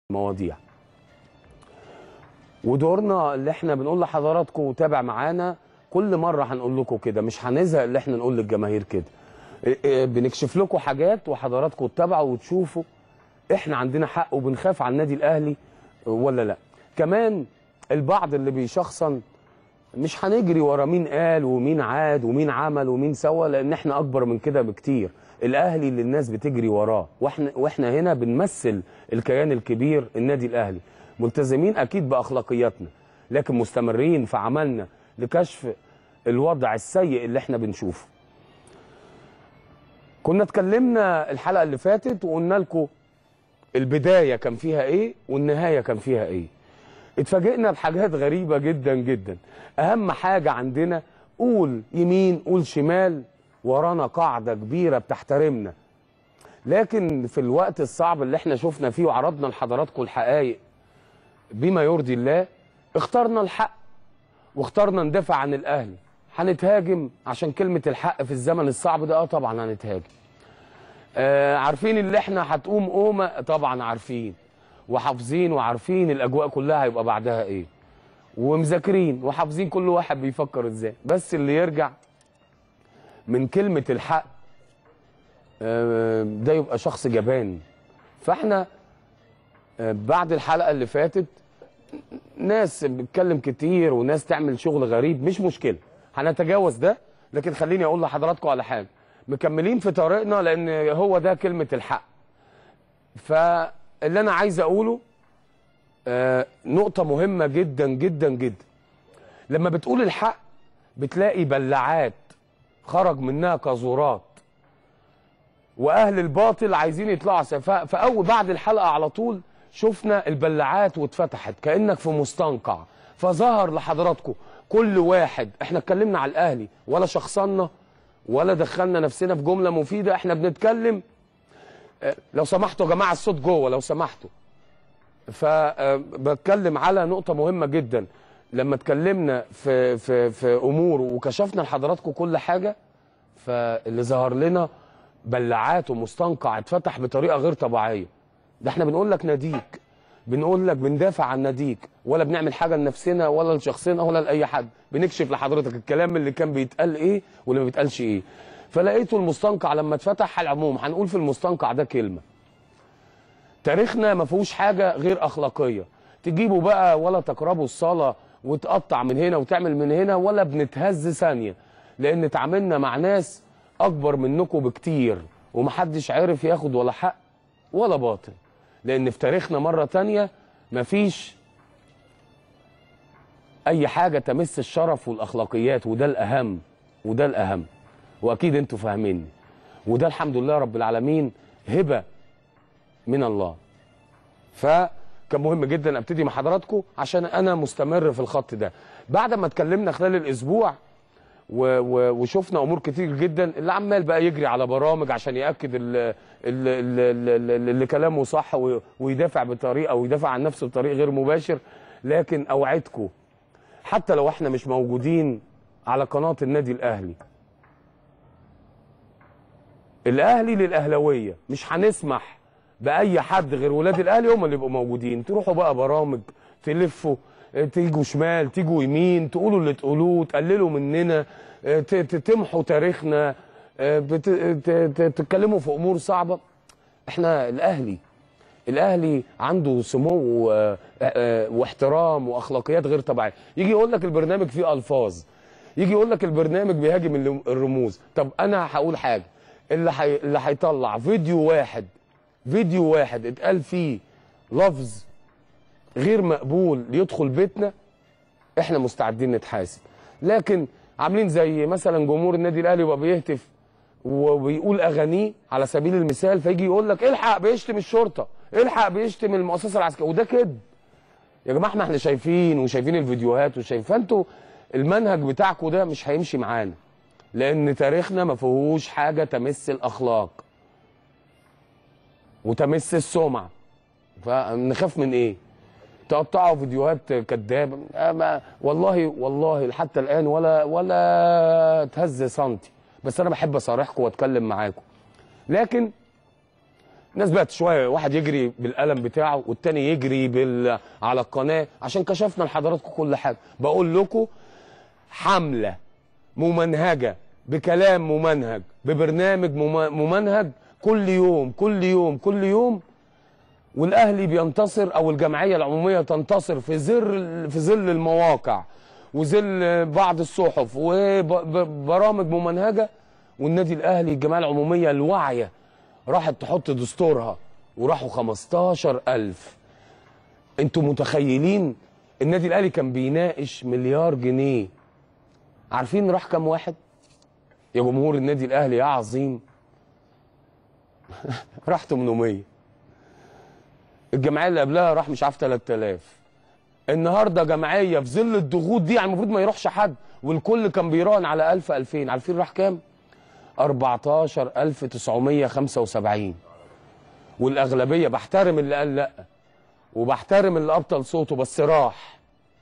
المواضيع ودورنا اللي احنا بنقول لحضراتكم تابع معانا كل مره هنقول لكم كده مش هنزهق اللي احنا نقول للجماهير كده إيه إيه بنكشف لكم حاجات وحضراتكم تتابعوا وتشوفوا احنا عندنا حق وبنخاف على النادي الاهلي ولا لا كمان البعض اللي بيشخصن مش هنجري ورا مين قال ومين عاد ومين عمل ومين سوى لان احنا اكبر من كده بكتير الاهلي اللي الناس بتجري وراه واحنا واحنا هنا بنمثل الكيان الكبير النادي الاهلي ملتزمين اكيد باخلاقياتنا لكن مستمرين في عملنا لكشف الوضع السيء اللي احنا بنشوفه كنا اتكلمنا الحلقه اللي فاتت وقلنا لكم البدايه كان فيها ايه والنهايه كان فيها ايه اتفاجئنا بحاجات غريبه جدا جدا اهم حاجه عندنا قول يمين قول شمال ورانا قاعده كبيره بتحترمنا لكن في الوقت الصعب اللي احنا شفنا فيه وعرضنا لحضراتكم الحقائق بما يرضي الله اخترنا الحق واخترنا ندافع عن الاهلي هنتهاجم عشان كلمه الحق في الزمن الصعب ده اه طبعا هنتهاجم آه عارفين اللي احنا هتقوم قومه طبعا عارفين وحافظين وعارفين الاجواء كلها هيبقى بعدها ايه ومذاكرين وحافظين كل واحد بيفكر ازاي بس اللي يرجع من كلمه الحق آه ده يبقى شخص جبان فاحنا آه بعد الحلقه اللي فاتت ناس بتتكلم كتير وناس تعمل شغل غريب مش مشكله هنتجاوز ده لكن خليني اقول لحضراتكم على حاجه مكملين في طريقنا لان هو ده كلمه الحق فاللي انا عايز اقوله آه نقطه مهمه جدا جدا جدا لما بتقول الحق بتلاقي بلعات خرج منها قاذورات واهل الباطل عايزين يطلعوا سفاء فاول بعد الحلقه على طول شفنا البلعات واتفتحت كانك في مستنقع فظهر لحضراتكم كل واحد احنا اتكلمنا على الاهلي ولا شخصنا ولا دخلنا نفسنا في جمله مفيده احنا بنتكلم لو سمحتوا يا جماعه الصوت جوه لو سمحتوا فبتكلم على نقطه مهمه جدا لما اتكلمنا في في في امور وكشفنا لحضراتكم كل حاجه فاللي ظهر لنا بلعات ومستنقع اتفتح بطريقه غير طبيعيه ده احنا بنقول لك ناديك بنقول لك بندافع عن ناديك ولا بنعمل حاجه لنفسنا ولا لشخصنا ولا لاي حد بنكشف لحضرتك الكلام اللي كان بيتقال ايه واللي ما بيتقالش ايه فلقيته المستنقع لما اتفتح على العموم هنقول في المستنقع ده كلمه تاريخنا ما فيهوش حاجه غير اخلاقيه تجيبوا بقى ولا تقربوا الصلاه وتقطع من هنا وتعمل من هنا ولا بنتهز ثانيه لان اتعاملنا مع ناس اكبر منكم بكتير ومحدش عرف ياخد ولا حق ولا باطل لان في تاريخنا مره تانية مفيش اي حاجه تمس الشرف والاخلاقيات وده الاهم وده الاهم واكيد انتوا فاهميني وده الحمد لله رب العالمين هبه من الله فكان مهم جدا ابتدي مع حضراتكم عشان انا مستمر في الخط ده بعد ما اتكلمنا خلال الاسبوع و و وشفنا امور كتير جدا اللي عمال بقى يجري على برامج عشان ياكد اللي, اللي, اللي كلامه صح ويدافع بطريقه ويدافع عن نفسه بطريق غير مباشر لكن اوعدكم حتى لو احنا مش موجودين على قناه النادي الاهلي الاهلي للاهلاويه مش هنسمح باي حد غير ولاد الاهلي هم اللي يبقوا موجودين تروحوا بقى برامج تلفوا تيجوا شمال تيجوا يمين تقولوا اللي تقولوه تقللوا مننا تمحوا تاريخنا تتكلموا في امور صعبه احنا الاهلي الاهلي عنده سمو واحترام واخلاقيات غير طبيعيه يجي يقول لك البرنامج فيه الفاظ يجي يقول لك البرنامج بيهاجم الرموز طب انا هقول حاجه اللي حي... اللي هيطلع فيديو واحد فيديو واحد اتقال فيه لفظ غير مقبول يدخل بيتنا احنا مستعدين نتحاسب لكن عاملين زي مثلا جمهور النادي الاهلي يبقى بيهتف وبيقول اغانيه على سبيل المثال فيجي يقول لك الحق بيشتم الشرطه الحق بيشتم المؤسسه العسكريه وده كده يا جماعه احنا احنا شايفين وشايفين الفيديوهات وشايفين فانتوا المنهج بتاعكم ده مش هيمشي معانا لان تاريخنا ما فيهوش حاجه تمس الاخلاق وتمس السمعه فنخاف من ايه تقطعوا فيديوهات كدابه والله والله حتى الان ولا ولا تهز سنتي بس انا بحب اصارحكم واتكلم معاكم لكن الناس بقت شويه واحد يجري بالقلم بتاعه والتاني يجري بال... على القناه عشان كشفنا لحضراتكم كل حاجه بقول لكم حمله ممنهجه بكلام ممنهج ببرنامج مم- ممنهج كل يوم كل يوم كل يوم والاهلي بينتصر او الجمعيه العموميه تنتصر في ظل في ظل المواقع وظل بعض الصحف وبرامج ممنهجه والنادي الاهلي الجمعيه العموميه الواعيه راحت تحط دستورها وراحوا 15000 انتوا متخيلين النادي الاهلي كان بيناقش مليار جنيه عارفين راح كام واحد يا جمهور النادي الاهلي يا عظيم راح 800 الجمعيه اللي قبلها راح مش عارف 3000 النهارده جمعيه في ظل الضغوط دي يعني المفروض ما يروحش حد والكل كان بيراهن على 1000 2000 عارفين راح كام 14975 والاغلبيه بحترم اللي قال لا وبحترم اللي ابطل صوته بس راح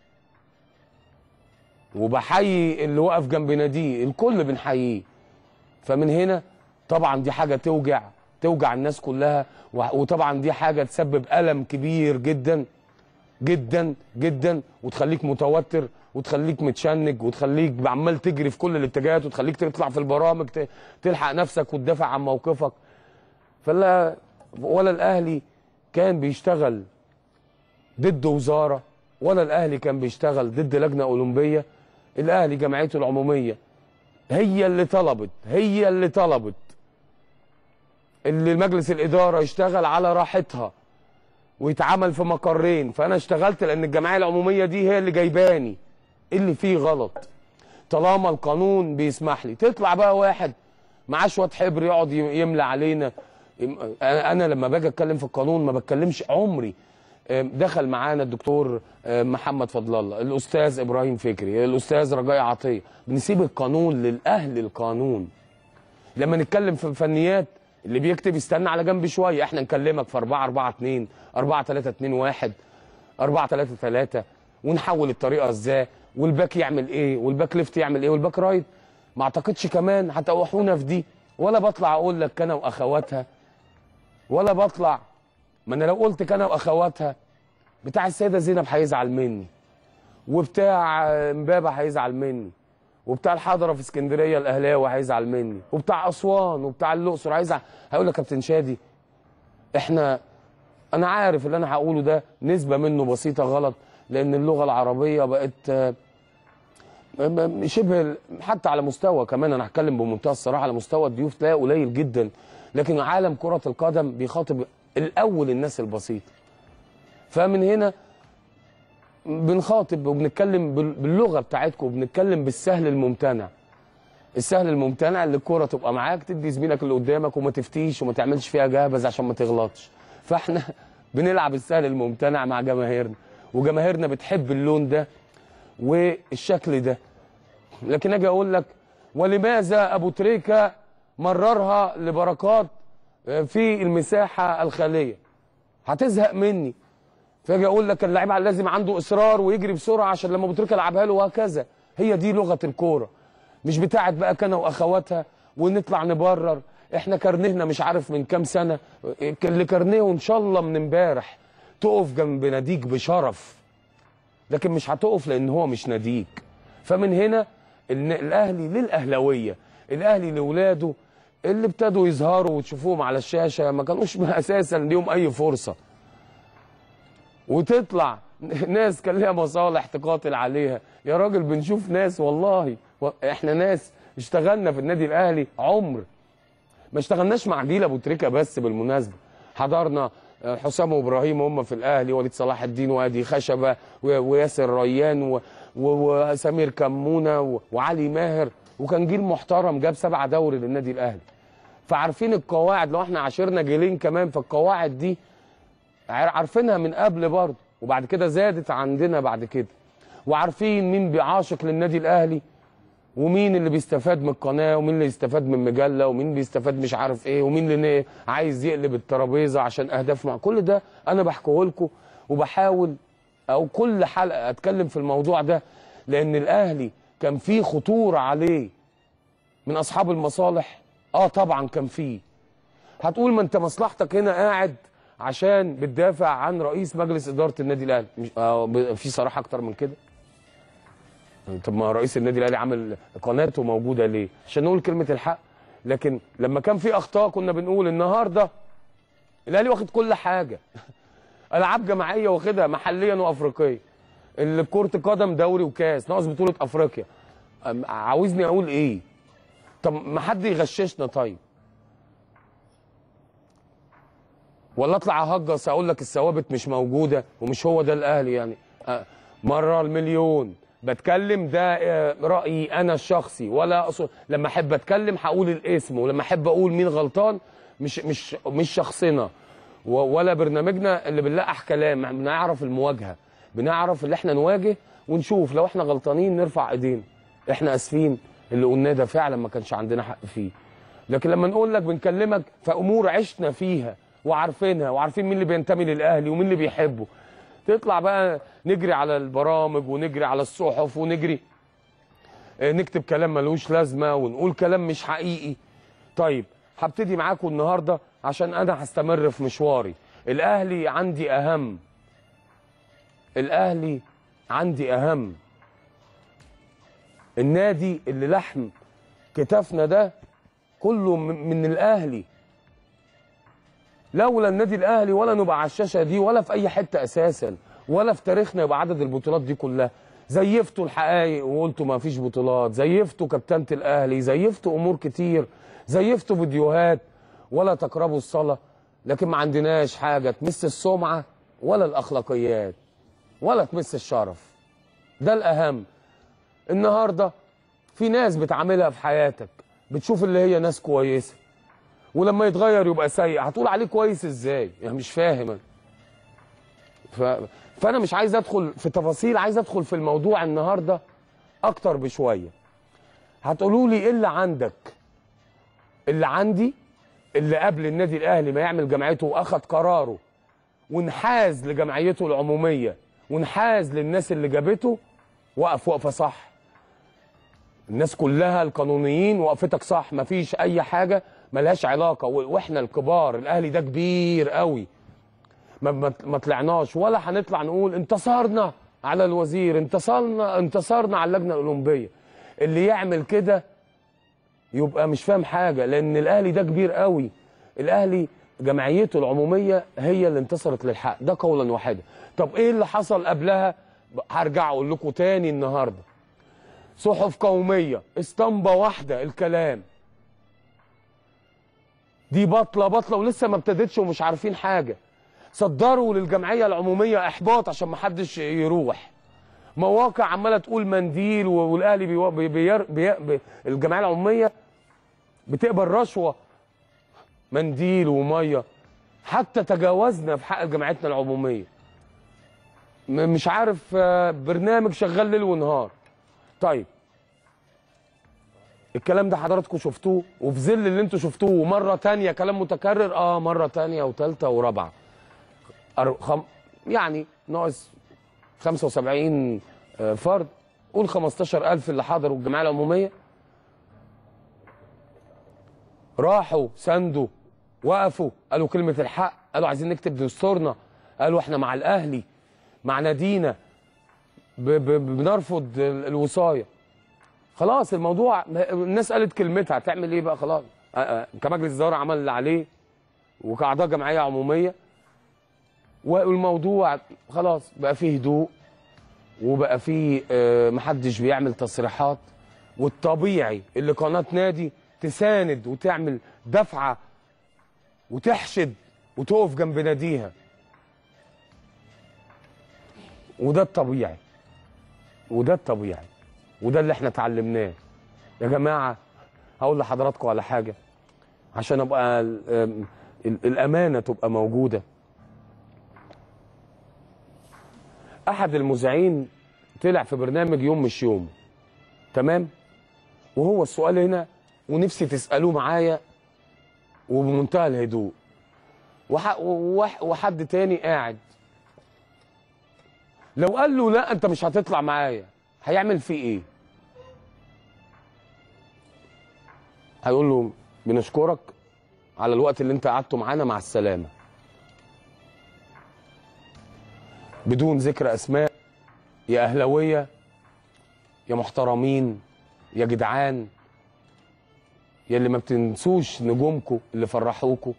وبحيي اللي وقف جنب ناديه الكل بنحييه فمن هنا طبعا دي حاجه توجع توجع الناس كلها و- وطبعا دي حاجه تسبب الم كبير جدا جدا جدا وتخليك متوتر وتخليك متشنج وتخليك عمال تجري في كل الاتجاهات وتخليك تطلع في البرامج ت- تلحق نفسك وتدافع عن موقفك فلا ولا الاهلي كان بيشتغل ضد وزاره ولا الاهلي كان بيشتغل ضد لجنه اولمبيه الاهلي جمعيته العموميه هي اللي طلبت هي اللي طلبت اللي مجلس الاداره يشتغل على راحتها ويتعمل في مقرين فانا اشتغلت لان الجمعيه العموميه دي هي اللي جايباني إيه اللي فيه غلط طالما القانون بيسمح لي تطلع بقى واحد معاه شويه حبر يقعد ي- يملى علينا يم- انا أنا لما باجي اتكلم في القانون ما بتكلمش عمري أم، دخل معانا الدكتور أم، محمد فضل الله الاستاذ ابراهيم فكري الاستاذ رجاء عطيه بنسيب القانون للاهل القانون لما نتكلم في فنيات اللي بيكتب يستنى على جنب شويه احنا نكلمك في 4 4 2 4 3 2 1 4 3 3 ونحول الطريقه ازاي والباك يعمل ايه والباك ليفت يعمل ايه والباك رايت ما اعتقدش كمان هتوحونا في دي ولا بطلع اقول لك انا واخواتها ولا بطلع ما انا لو قلت كان واخواتها بتاع السيده زينب هيزعل مني وبتاع امبابه هيزعل مني وبتاع الحضره في اسكندريه الاهلاوي هيزعل مني وبتاع اسوان وبتاع الاقصر هيزعل هيقول لك يا كابتن شادي احنا انا عارف اللي انا هقوله ده نسبه منه بسيطه غلط لان اللغه العربيه بقت آه، م- م- شبه حتى على مستوى كمان انا هتكلم بمنتهى الصراحه على مستوى الضيوف تلاقي قليل جدا لكن عالم كره القدم بيخاطب الاول الناس البسيطه فمن هنا بنخاطب وبنتكلم بال- باللغه بتاعتكم وبنتكلم بالسهل الممتنع السهل الممتنع اللي الكوره تبقى معاك تدي زميلك اللي قدامك وما تفتيش وما تعملش فيها جهبذ عشان ما تغلطش فاحنا بنلعب السهل الممتنع مع جماهيرنا وجماهيرنا بتحب اللون ده والشكل ده لكن اجي اقول لك ولماذا ابو تريكه مررها لبركات في المساحه الخاليه هتزهق مني فاجي اقول لك اللاعب لازم عنده اصرار ويجري بسرعه عشان لما ابو تريكه يلعبها له وهكذا هي دي لغه الكوره مش بتاعت بقى كنا واخواتها ونطلع نبرر احنا كارنيهنا مش عارف من كام سنه اللي كارنيه ان شاء الله من امبارح تقف جنب ناديك بشرف لكن مش هتقف لان هو مش ناديك فمن هنا الن- الاهلي للاهلاويه الاهلي لاولاده اللي ابتدوا يظهروا وتشوفوهم على الشاشه ما كانوش اساسا ليهم اي فرصه وتطلع ناس كان ليها مصالح تقاتل عليها يا راجل بنشوف ناس والله و- احنا ناس اشتغلنا في النادي الاهلي عمر ما اشتغلناش مع جيل ابو تريكه بس بالمناسبه حضرنا آه، حسام وابراهيم هم في الاهلي وليد صلاح الدين وادي خشبه و- وياسر ريان و- و- وسمير كمونه و- وعلي ماهر وكان جيل محترم جاب سبعه دوري للنادي الاهلي فعارفين القواعد لو احنا عاشرنا جيلين كمان فالقواعد دي عار- عارفينها من قبل برضه وبعد كده زادت عندنا بعد كده وعارفين مين بيعاشق للنادي الاهلي ومين اللي بيستفاد من القناه ومين اللي يستفاد من مجله ومين بيستفاد مش عارف ايه ومين اللي ن- عايز يقلب الترابيزه عشان اهداف مع كل ده انا بحكيه لكم وبحاول او كل حلقه اتكلم في الموضوع ده لان الاهلي كان فيه خطوره عليه من اصحاب المصالح اه طبعا كان فيه هتقول ما انت مصلحتك هنا قاعد عشان بتدافع عن رئيس مجلس اداره النادي الاهلي مش آه ب- في صراحه اكتر من كده طب ما رئيس النادي الاهلي عامل قناته موجوده ليه عشان نقول كلمه الحق لكن لما كان في اخطاء كنا بنقول النهارده الاهلي واخد كل حاجه العاب جماعيه واخدها محليا وافريقيا اللي كره قدم دوري وكاس ناقص بطوله افريقيا أم- عاوزني اقول ايه طب ما حد يغششنا طيب ولا اطلع اهجص اقول لك الثوابت مش موجوده ومش هو ده الاهلي يعني أه، مره المليون بتكلم ده آه، رايي انا الشخصي ولا أقصد لما احب اتكلم هقول الاسم ولما احب اقول مين غلطان مش مش مش شخصنا و- ولا برنامجنا اللي بنلقح كلام بنعرف المواجهه بنعرف اللي احنا نواجه ونشوف لو احنا غلطانين نرفع ايدينا احنا اسفين اللي قلناه ده فعلا ما كانش عندنا حق فيه لكن لما نقول لك بنكلمك في امور عشنا فيها وعارفينها وعارفين مين اللي بينتمي للاهلي ومين اللي بيحبه تطلع بقى نجري على البرامج ونجري على الصحف ونجري آه، نكتب كلام ملوش لازمه ونقول كلام مش حقيقي طيب هبتدي معاكم النهارده عشان انا هستمر في مشواري الاهلي عندي اهم الاهلي عندي اهم النادي اللي لحم كتافنا ده كله من من الاهلي لولا النادي الاهلي ولا نبقى على الشاشه دي ولا في اي حته اساسا ولا في تاريخنا يبقى عدد البطولات دي كلها زيفتوا الحقائق وقلتوا ما فيش بطولات زيفتوا كابتنة الاهلي زيفتوا امور كتير زيفتوا فيديوهات ولا تقربوا الصلاه لكن ما عندناش حاجه تمس السمعه ولا الاخلاقيات ولا تمس الشرف ده الاهم النهارده في ناس بتعاملها في حياتك بتشوف اللي هي ناس كويسه ولما يتغير يبقى سيء هتقول عليه كويس ازاي يعني مش فاهم أنا. ف... فانا مش عايز ادخل في تفاصيل عايز ادخل في الموضوع النهارده اكتر بشويه هتقولوا لي ايه اللي عندك اللي عندي اللي قبل النادي الاهلي ما يعمل جمعيته واخد قراره وانحاز لجمعيته العموميه وانحاز للناس اللي جابته وقف وقفه صح الناس كلها القانونيين وقفتك صح مفيش اي حاجه ملهاش علاقه و- واحنا الكبار الاهلي ده كبير قوي ما, ما, ما طلعناش ولا هنطلع نقول انتصرنا على الوزير انتصرنا انتصرنا على اللجنه الاولمبيه اللي يعمل كده يبقى مش فاهم حاجه لان الاهلي ده كبير قوي الاهلي جمعيته العموميه هي اللي انتصرت للحق ده قولا واحدا طب ايه اللي حصل قبلها هرجع اقول لكم تاني النهارده صحف قوميه اسطمبه واحده الكلام دي بطله بطله ولسه ما ابتدتش ومش عارفين حاجه صدروا للجمعيه العموميه احباط عشان ما حدش يروح مواقع عماله تقول منديل و- والاهلي بيو... بي... بي... بي... بي... الجمعيه العموميه بتقبل رشوه منديل وميه حتى تجاوزنا في حق جمعيتنا العموميه م- مش عارف آه، برنامج شغال ليل ونهار طيب الكلام ده حضراتكم شفتوه وفي ظل اللي انتوا شفتوه مره تانية كلام متكرر اه مره تانية وثالثه ورابعه أر- خم... يعني ناقص 75 آه، فرد قول 15000 اللي حضروا الجمعيه العموميه راحوا سندوا وقفوا قالوا كلمه الحق قالوا عايزين نكتب دستورنا قالوا احنا مع الاهلي مع نادينا ب... ب... بنرفض ال- الوصايه خلاص الموضوع الناس قالت كلمتها هتعمل ايه بقى خلاص آه، آه، كمجلس اداره عمل اللي عليه وكاعضاء جمعيه عموميه والموضوع خلاص بقى فيه هدوء وبقى فيه آه، محدش بيعمل تصريحات والطبيعي اللي قناه نادي تساند وتعمل دفعه وتحشد وتقف جنب ناديها وده الطبيعي وده الطبيعي وده اللي احنا اتعلمناه يا جماعه هقول لحضراتكم على حاجه عشان ابقى ال- ام- ال- الامانه تبقى موجوده احد المذيعين طلع في برنامج يوم مش يوم تمام وهو السؤال هنا ونفسي تسالوه معايا وبمنتهى الهدوء وح... وح... وحد تاني قاعد لو قال له لا انت مش هتطلع معايا هيعمل فيه ايه هيقول له بنشكرك على الوقت اللي انت قعدته معانا مع السلامه بدون ذكر اسماء يا اهلاويه يا محترمين يا جدعان يا اللي ما بتنسوش نجومكم اللي فرحوكوا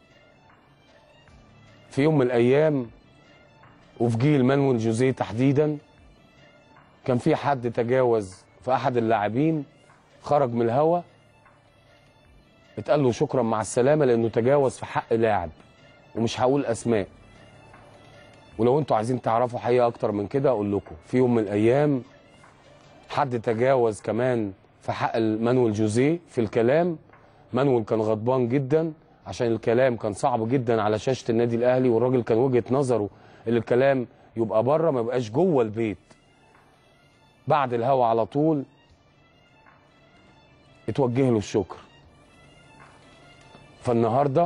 في يوم من الايام وفي جيل مانويل جوزيه تحديدا كان في حد تجاوز في احد اللاعبين خرج من الهوا اتقال له شكرا مع السلامه لانه تجاوز في حق لاعب ومش هقول اسماء ولو انتوا عايزين تعرفوا حقيقه اكتر من كده اقول لكم في يوم من الايام حد تجاوز كمان في حق مانويل جوزيه في الكلام مانويل كان غضبان جدا عشان الكلام كان صعب جدا على شاشه النادي الاهلي والراجل كان وجهه نظره ان الكلام يبقى بره ما يبقاش جوه البيت بعد الهوا على طول اتوجه له الشكر فالنهارده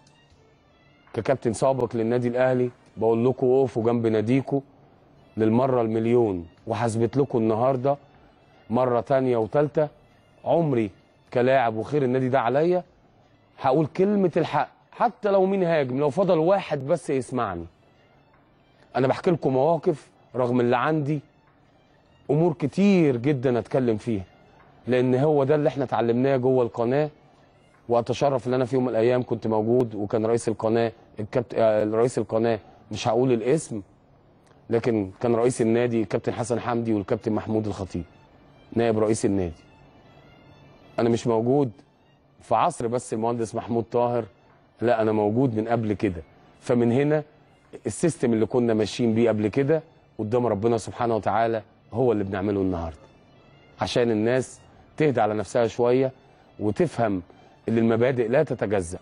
ككابتن سابق للنادي الاهلي بقول لكم وقفوا جنب ناديكم للمره المليون وهثبت لكم النهارده مره تانية وتالتة عمري كلاعب وخير النادي ده عليا هقول كلمه الحق حتى لو مين هاجم لو فضل واحد بس يسمعني انا بحكي لكم مواقف رغم اللي عندي امور كتير جدا اتكلم فيها لان هو ده اللي احنا اتعلمناه جوه القناه واتشرف ان انا في يوم من الايام كنت موجود وكان رئيس القناه الكابت... آه، رئيس القناه مش هقول الاسم لكن كان رئيس النادي الكابتن حسن حمدي والكابتن محمود الخطيب نائب رئيس النادي انا مش موجود في عصر بس المهندس محمود طاهر لا انا موجود من قبل كده فمن هنا السيستم اللي كنا ماشيين بيه قبل كده قدام ربنا سبحانه وتعالى هو اللي بنعمله النهارده عشان الناس تهدى على نفسها شويه وتفهم ان المبادئ لا تتجزأ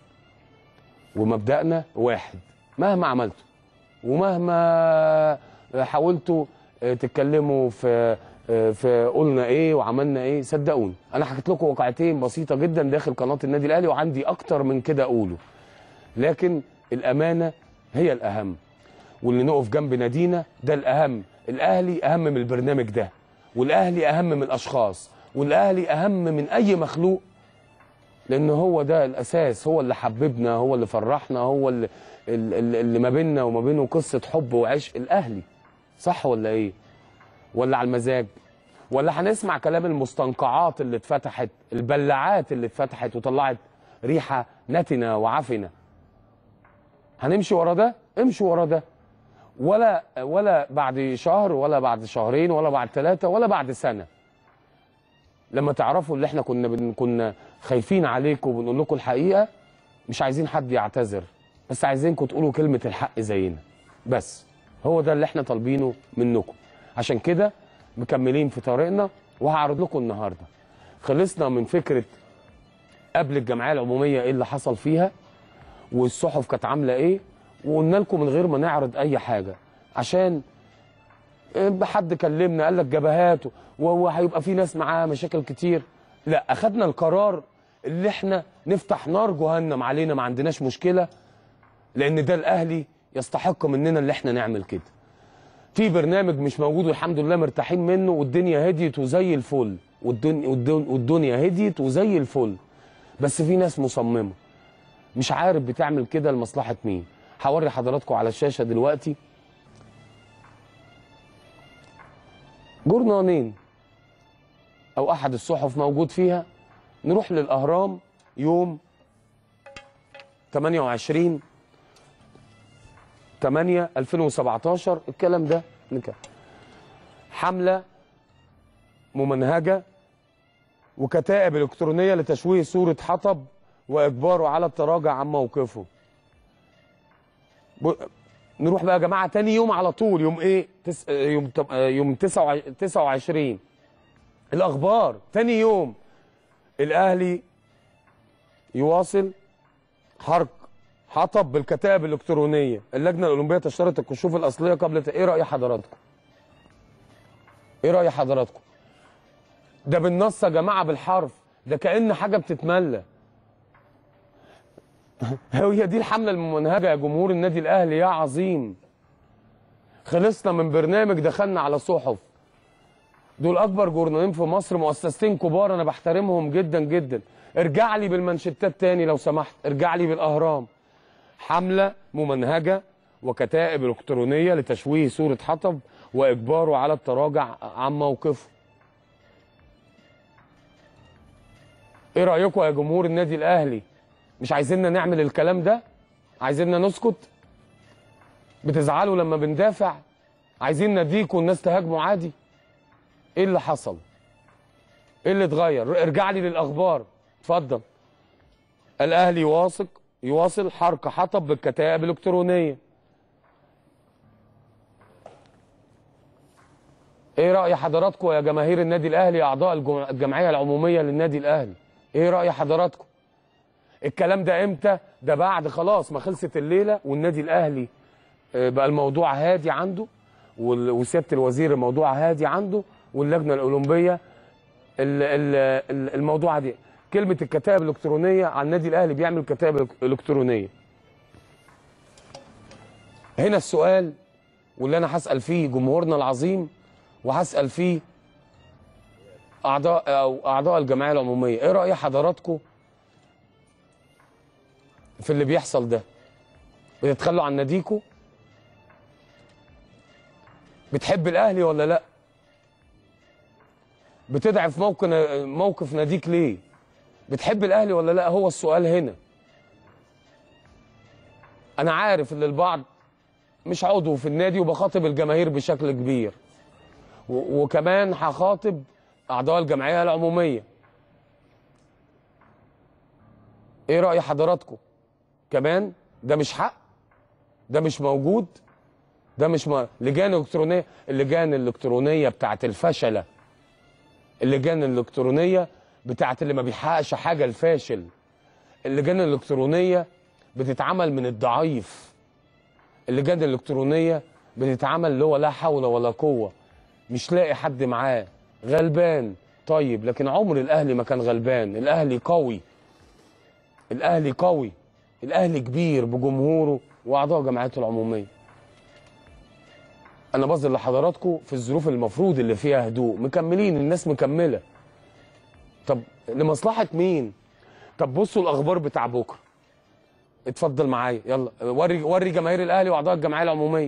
ومبدأنا واحد مهما عملتوا ومهما حاولتوا تتكلموا في في قلنا ايه وعملنا ايه صدقوني انا حكيت لكم واقعتين بسيطه جدا داخل قناه النادي الاهلي وعندي اكتر من كده اقوله لكن الامانه هي الاهم واللي نقف جنب نادينا ده الاهم الاهلي اهم من البرنامج ده والاهلي اهم من الاشخاص والاهلي اهم من اي مخلوق لان هو ده الاساس هو اللي حببنا هو اللي فرحنا هو اللي, اللي, اللي ما بيننا وما بينه قصه حب وعشق الاهلي صح ولا ايه ولا على المزاج ولا هنسمع كلام المستنقعات اللي اتفتحت البلاعات اللي اتفتحت وطلعت ريحه نتنه وعفنه هنمشي ورا ده امشوا ورا ده ولا ولا بعد شهر ولا بعد شهرين ولا بعد ثلاثه ولا بعد سنه لما تعرفوا اللي احنا كنا بن كنا خايفين عليكم وبنقول لكم الحقيقه مش عايزين حد يعتذر بس عايزينكم تقولوا كلمه الحق زينا بس هو ده اللي احنا طالبينه منكم عشان كده مكملين في طريقنا وهعرض لكم النهارده خلصنا من فكره قبل الجمعيه العموميه ايه اللي حصل فيها والصحف كانت عامله ايه وقلنا لكم من غير ما نعرض اي حاجه عشان حد كلمنا قال لك جبهات وهيبقى في ناس معاها مشاكل كتير لا اخدنا القرار اللي احنا نفتح نار جهنم علينا ما عندناش مشكله لان ده الاهلي يستحق مننا اللي احنا نعمل كده في برنامج مش موجود والحمد لله مرتاحين منه والدنيا هديت وزي الفل والدنيا, والدنيا هديت وزي الفل بس في ناس مصممه مش عارف بتعمل كده لمصلحه مين هوري حضراتكم على الشاشه دلوقتي جورنانين او احد الصحف موجود فيها نروح للاهرام يوم 28 8 2017 الكلام ده نكمل حمله ممنهجه وكتائب الكترونيه لتشويه صوره حطب واجباره على التراجع عن موقفه نروح بقى يا جماعه تاني يوم على طول يوم ايه تس... يوم يوم 29 الاخبار تاني يوم الاهلي يواصل حرق حطب بالكتائب الالكترونيه اللجنه الاولمبيه تشترط الكشوف الاصليه قبل ت... ايه راي حضراتكم ايه راي حضراتكم ده بالنص يا جماعه بالحرف ده كان حاجه بتتملى هي دي الحمله الممنهجه يا جمهور النادي الاهلي يا عظيم خلصنا من برنامج دخلنا على صحف دول اكبر جورنالين في مصر مؤسستين كبار انا بحترمهم جدا جدا ارجع لي بالمانشيتات تاني لو سمحت ارجع لي بالاهرام حمله ممنهجه وكتائب الكترونيه لتشويه صوره حطب واجباره على التراجع عن موقفه ايه رايكم يا جمهور النادي الاهلي مش عايزيننا نعمل الكلام ده عايزيننا نسكت بتزعلوا لما بندافع عايزين نديكوا والناس تهاجموا عادي ايه اللي حصل ايه اللي اتغير ارجع لي للاخبار اتفضل الاهلي يواثق يواصل حرق حطب بالكتائب الالكترونيه ايه راي حضراتكم يا جماهير النادي الاهلي اعضاء الجم- الجمعيه العموميه للنادي الاهلي ايه راي حضراتكم الكلام ده امتى ده بعد خلاص ما خلصت الليله والنادي الاهلي آه، بقى الموضوع هادي عنده وال- وسياده الوزير الموضوع هادي عنده واللجنه الاولمبيه ال- ال- ال- الموضوع دي كلمه الكتائب الالكترونيه على النادي الاهلي بيعمل كتائب الكترونيه هنا السؤال واللي انا هسال فيه جمهورنا العظيم وهسال فيه اعضاء او اعضاء الجمعيه العموميه ايه راي حضراتكم في اللي بيحصل ده بتتخلوا عن ناديكوا بتحب الاهلي ولا لا بتضعف موقف موقف ناديك ليه بتحب الاهلي ولا لا هو السؤال هنا انا عارف ان البعض مش عضو في النادي وبخاطب الجماهير بشكل كبير و- وكمان هخاطب اعضاء الجمعيه العموميه ايه راي حضراتكم كمان ده مش حق ده مش موجود ده مش م... لجان الكترونيه اللجان الالكترونيه بتاعت الفشله اللجان الالكترونيه بتاعت اللي ما بيحققش حاجه الفاشل اللجان الالكترونيه بتتعمل من الضعيف اللجان الالكترونيه بتتعمل اللي هو لا حول ولا قوه مش لاقي حد معاه غلبان طيب لكن عمر الاهلي ما كان غلبان الاهلي قوي الاهلي قوي الاهلي كبير بجمهوره واعضاء جمعيته العموميه انا بظهر لحضراتكم في الظروف المفروض اللي فيها هدوء مكملين الناس مكمله طب لمصلحه مين طب بصوا الاخبار بتاع بكره اتفضل معايا يلا وري وري جماهير الاهلي واعضاء الجمعيه العموميه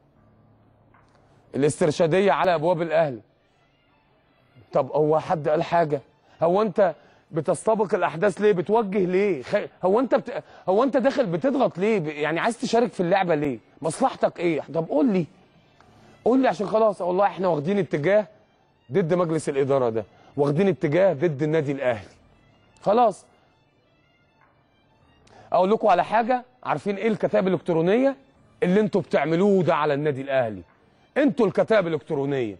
الاسترشاديه على ابواب الاهلي طب هو حد قال حاجه هو انت بتستبق الاحداث ليه بتوجه ليه خ... هو انت بت... هو انت داخل بتضغط ليه ب... يعني عايز تشارك في اللعبه ليه مصلحتك ايه طب قول لي قول لي عشان خلاص والله احنا واخدين اتجاه ضد مجلس الاداره ده واخدين اتجاه ضد النادي الاهلي خلاص اقول لكم على حاجه عارفين ايه الكتائب الالكترونيه اللي انتوا بتعملوه ده على النادي الاهلي انتوا الكتائب الالكترونيه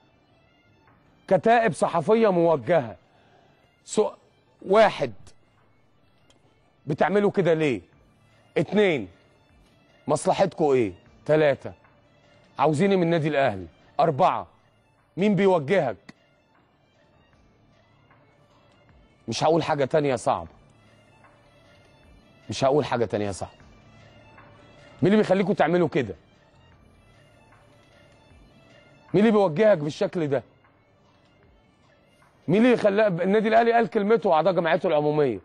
كتائب صحفيه موجهه سو... واحد بتعملوا كده ليه اتنين مصلحتكم ايه تلاتة عاوزيني من النادي الاهلي اربعة مين بيوجهك مش هقول حاجة تانية صعبة مش هقول حاجة تانية صعبة مين اللي بيخليكم تعملوا كده مين اللي بيوجهك بالشكل ده مين اللي خلاه النادي الاهلي قال كلمته اعضاء جمعيته العموميه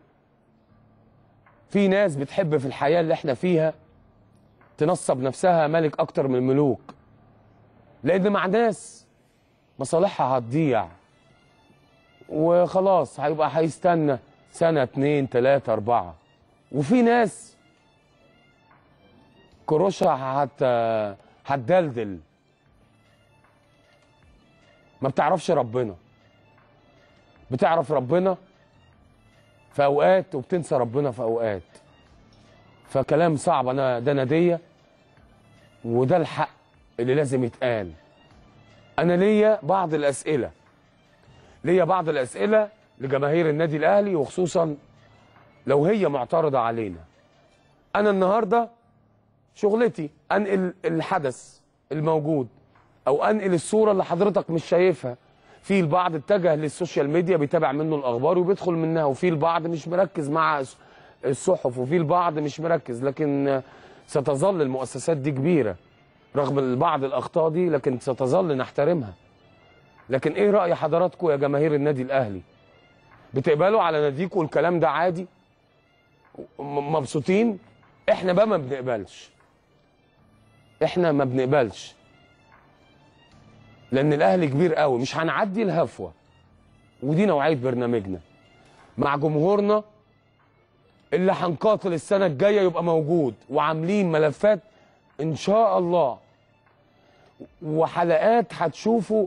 في ناس بتحب في الحياه اللي احنا فيها تنصب نفسها ملك اكتر من الملوك لان مع ناس مصالحها هتضيع وخلاص هيبقى هيستنى سنه اتنين تلاته اربعه وفي ناس كروشها هت هتدلدل ما بتعرفش ربنا بتعرف ربنا في اوقات وبتنسى ربنا في اوقات فكلام صعب انا ده نديه وده الحق اللي لازم يتقال انا ليا بعض الاسئله ليا بعض الاسئله لجماهير النادي الاهلي وخصوصا لو هي معترضه علينا انا النهارده شغلتي انقل الحدث الموجود او انقل الصوره اللي حضرتك مش شايفها في البعض اتجه للسوشيال ميديا بيتابع منه الاخبار وبيدخل منها وفي البعض مش مركز مع الصحف وفي البعض مش مركز لكن ستظل المؤسسات دي كبيره رغم بعض الاخطاء دي لكن ستظل نحترمها لكن ايه راي حضراتكم يا جماهير النادي الاهلي بتقبلوا على ناديكوا الكلام ده عادي م- مبسوطين احنا بقى ما بنقبلش احنا ما بنقبلش لان الاهلي كبير قوي مش هنعدي الهفوه ودي نوعيه برنامجنا مع جمهورنا اللي هنقاتل السنه الجايه يبقى موجود وعاملين ملفات ان شاء الله وحلقات هتشوفوا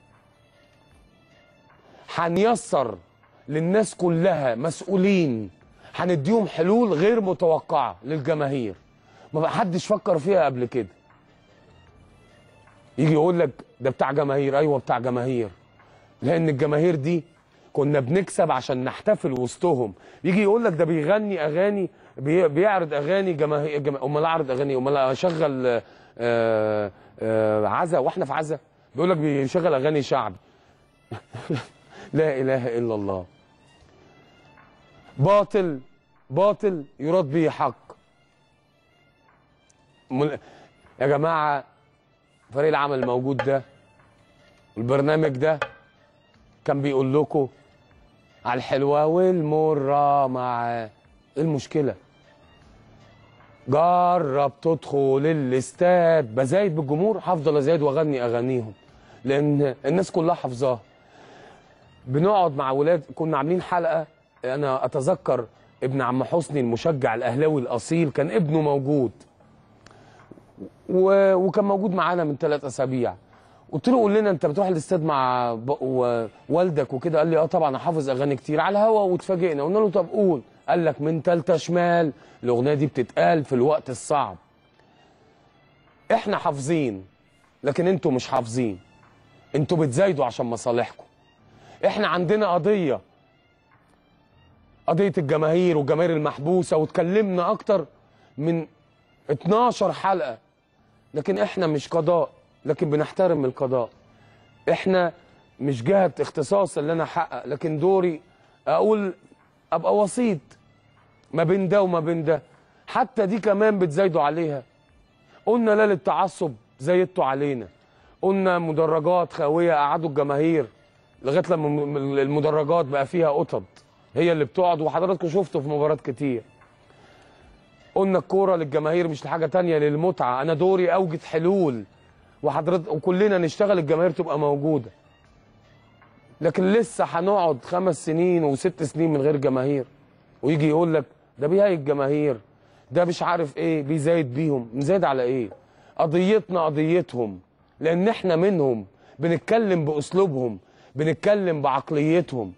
هنيسر للناس كلها مسؤولين هنديهم حلول غير متوقعه للجماهير ما حدش فكر فيها قبل كده يجي يقول لك ده بتاع جماهير ايوه بتاع جماهير لان الجماهير دي كنا بنكسب عشان نحتفل وسطهم يجي يقول لك ده بيغني اغاني بي- بيعرض اغاني جماهير جما... امال اعرض اغاني امال اشغل آه، آه، عزا واحنا في عزا بيقول لك بيشغل اغاني شعبي لا اله الا الله باطل باطل يراد به حق مل... يا جماعه فريق العمل الموجود ده البرنامج ده كان بيقول لكم على الحلوة والمرة مع ايه المشكلة جرب تدخل الاستاد بزايد بالجمهور هفضل ازايد واغني اغانيهم لان الناس كلها حافظاها بنقعد مع ولاد كنا عاملين حلقة انا اتذكر ابن عم حسني المشجع الاهلاوي الاصيل كان ابنه موجود و... وكان موجود معانا من ثلاث اسابيع قلت له قول لنا انت بتروح الاستاد مع ب... و... والدك وكده قال لي اه طبعا حافظ اغاني كتير على الهوا واتفاجئنا قلنا له طب قول قال لك من تالتة شمال الاغنيه دي بتتقال في الوقت الصعب احنا حافظين لكن انتوا مش حافظين انتوا بتزايدوا عشان مصالحكم احنا عندنا قضيه قضيه الجماهير والجماهير المحبوسه واتكلمنا اكتر من 12 حلقه لكن احنا مش قضاء لكن بنحترم القضاء احنا مش جهه اختصاص اللي انا احقق لكن دوري اقول ابقى وسيط ما بين ده وما بين ده حتى دي كمان بتزايدوا عليها قلنا لا للتعصب زايدتوا علينا قلنا مدرجات خاويه قعدوا الجماهير لغايه لما الم- المدرجات بقى فيها قطط هي اللي بتقعد وحضراتكم شفتوا في مباريات كتير قلنا الكوره للجماهير مش لحاجه تانية للمتعه انا دوري اوجد حلول وحضرتك وكلنا نشتغل الجماهير تبقى موجوده لكن لسه هنقعد خمس سنين وست سنين من غير جماهير ويجي يقول لك ده بيهايج الجماهير ده مش عارف ايه بيزايد بيهم نزايد على ايه قضيتنا قضيتهم لان احنا منهم بنتكلم باسلوبهم بنتكلم بعقليتهم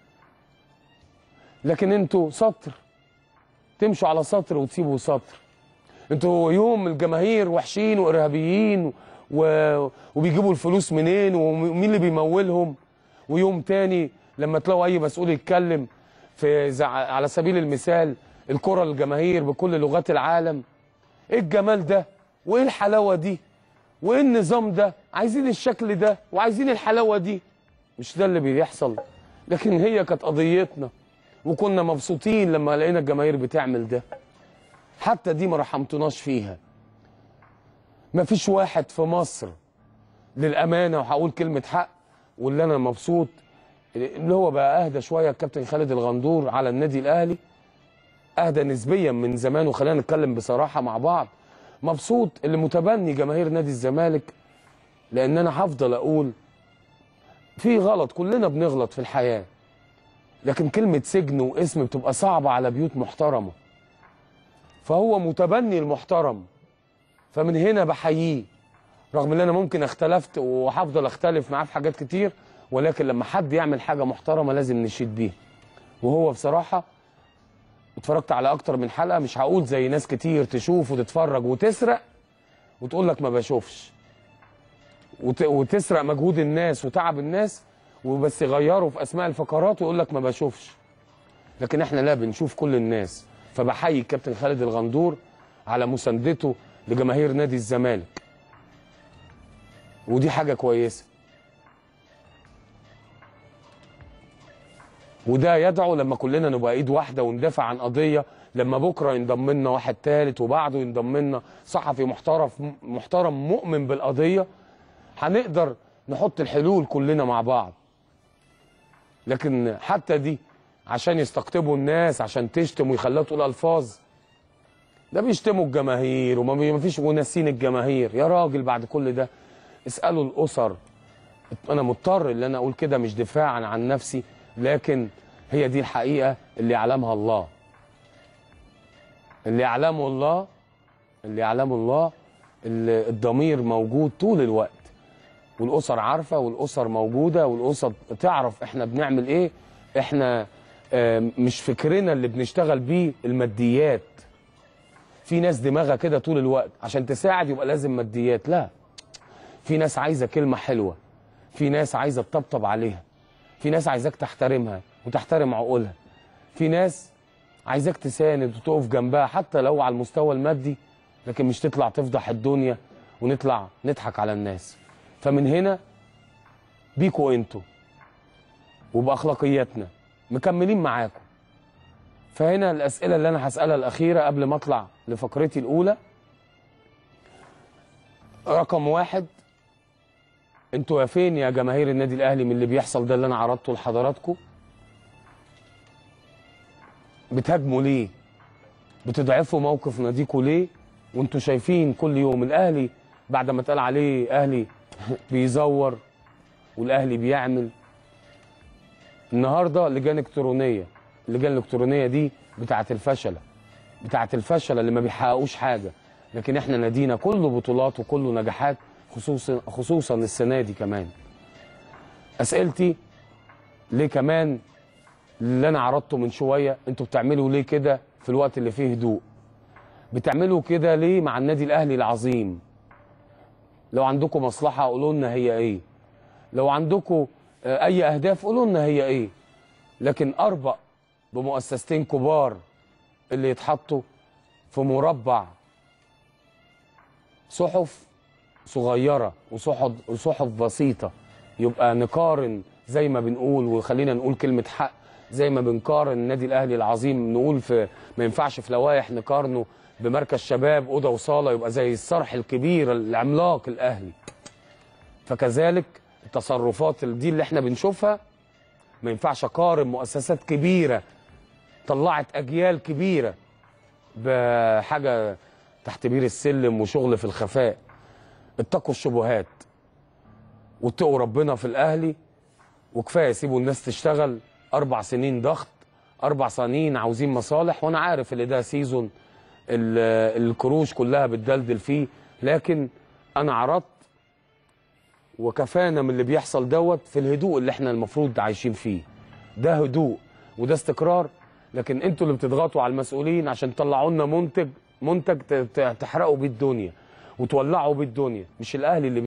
لكن انتوا سطر تمشوا على سطر وتسيبوا سطر انتوا يوم الجماهير وحشين وارهابيين و... وبيجيبوا الفلوس منين ومين اللي بيمولهم ويوم تاني لما تلاقوا اي مسؤول يتكلم في زع... على سبيل المثال الكره للجماهير بكل لغات العالم ايه الجمال ده وايه الحلاوه دي وايه النظام ده عايزين الشكل ده وعايزين الحلاوه دي مش ده اللي بيحصل لكن هي كانت قضيتنا وكنا مبسوطين لما لقينا الجماهير بتعمل ده حتى دي ما رحمتناش فيها ما فيش واحد في مصر للأمانة وهقول كلمة حق واللي أنا مبسوط اللي هو بقى أهدى شوية الكابتن خالد الغندور على النادي الأهلي أهدى نسبيا من زمان وخلينا نتكلم بصراحة مع بعض مبسوط اللي متبني جماهير نادي الزمالك لأن أنا هفضل أقول في غلط كلنا بنغلط في الحياة لكن كلمة سجن واسم بتبقى صعبة على بيوت محترمة فهو متبني المحترم فمن هنا بحييه رغم ان انا ممكن اختلفت وهفضل اختلف معاه في حاجات كتير ولكن لما حد يعمل حاجه محترمه لازم نشيد بيها وهو بصراحه اتفرجت على اكتر من حلقه مش هقول زي ناس كتير تشوف وتتفرج وتسرق وتقول لك ما بشوفش وت... وتسرق مجهود الناس وتعب الناس وبس يغيروا في اسماء الفقرات ويقول لك ما بشوفش لكن احنا لا بنشوف كل الناس فبحيي الكابتن خالد الغندور على مساندته لجماهير نادي الزمالك ودي حاجه كويسه وده يدعو لما كلنا نبقى ايد واحده وندافع عن قضيه لما بكره ينضم لنا واحد ثالث وبعده ينضم لنا صحفي محترم محترم مؤمن بالقضيه هنقدر نحط الحلول كلنا مع بعض لكن حتى دي عشان يستقطبوا الناس عشان تشتم ويخليها تقول الفاظ ده بيشتموا الجماهير وما بي- ما فيش وناسين الجماهير يا راجل بعد كل ده اسالوا الاسر انا مضطر ان انا اقول كده مش دفاعا عن نفسي لكن هي دي الحقيقه اللي يعلمها الله اللي يعلمه الله اللي يعلمه الله اللي الضمير موجود طول الوقت والاسر عارفه والاسر موجوده والاسر تعرف احنا بنعمل ايه احنا آه، مش فكرنا اللي بنشتغل بيه الماديات في ناس دماغها كده طول الوقت عشان تساعد يبقى لازم ماديات لا في ناس عايزه كلمه حلوه في ناس عايزه تطبطب عليها في ناس عايزاك تحترمها وتحترم عقولها في ناس عايزاك تساند وتقف جنبها حتى لو على المستوى المادي لكن مش تطلع تفضح الدنيا ونطلع نضحك على الناس فمن هنا بيكوا انتوا وباخلاقياتنا مكملين معاكم فهنا الاسئله اللي انا هسالها الاخيره قبل ما اطلع لفقرتي الاولى رقم واحد انتوا يا فين يا جماهير النادي الاهلي من اللي بيحصل ده اللي انا عرضته لحضراتكم بتهاجموا ليه بتضعفوا موقف ناديكوا ليه وانتوا شايفين كل يوم الاهلي بعد ما اتقال عليه اهلي بيزور والاهلي بيعمل النهارده لجان الكترونيه اللجان الالكترونيه دي بتاعه الفشله بتاعه الفشله اللي ما بيحققوش حاجه لكن احنا نادينا كله بطولات وكله نجاحات خصوصا خصوصا السنه دي كمان اسئلتي ليه كمان اللي انا عرضته من شويه انتوا بتعملوا ليه كده في الوقت اللي فيه هدوء بتعملوا كده ليه مع النادي الاهلي العظيم لو عندكم مصلحه قولوا لنا هي ايه لو عندكم آه، اي اهداف قولوا لنا هي ايه لكن اربق بمؤسستين كبار اللي يتحطوا في مربع صحف صغيره وصحف وصحف بسيطه يبقى نقارن زي ما بنقول وخلينا نقول كلمه حق زي ما بنقارن النادي الاهلي العظيم نقول في ما ينفعش في لوائح نقارنه بمركز شباب اوضه وصاله يبقى زي الصرح الكبير العملاق الاهلي فكذلك التصرفات دي اللي احنا بنشوفها ما ينفعش اقارن مؤسسات كبيره طلعت اجيال كبيره بحاجه تحت بير السلم وشغل في الخفاء اتقوا الشبهات واتقوا ربنا في الاهلي وكفايه سيبوا الناس تشتغل اربع سنين ضغط اربع سنين عاوزين مصالح وانا عارف ان ده سيزون ال- الكروش كلها بتدلدل فيه لكن انا عرضت وكفانا من اللي بيحصل دوت في الهدوء اللي احنا المفروض عايشين فيه ده هدوء وده استقرار لكن انتوا اللي بتضغطوا على المسؤولين عشان تطلعوا لنا منتج منتج ت- ت- تحرقوا بيه الدنيا وتولعوا بيه الدنيا مش الاهلي اللي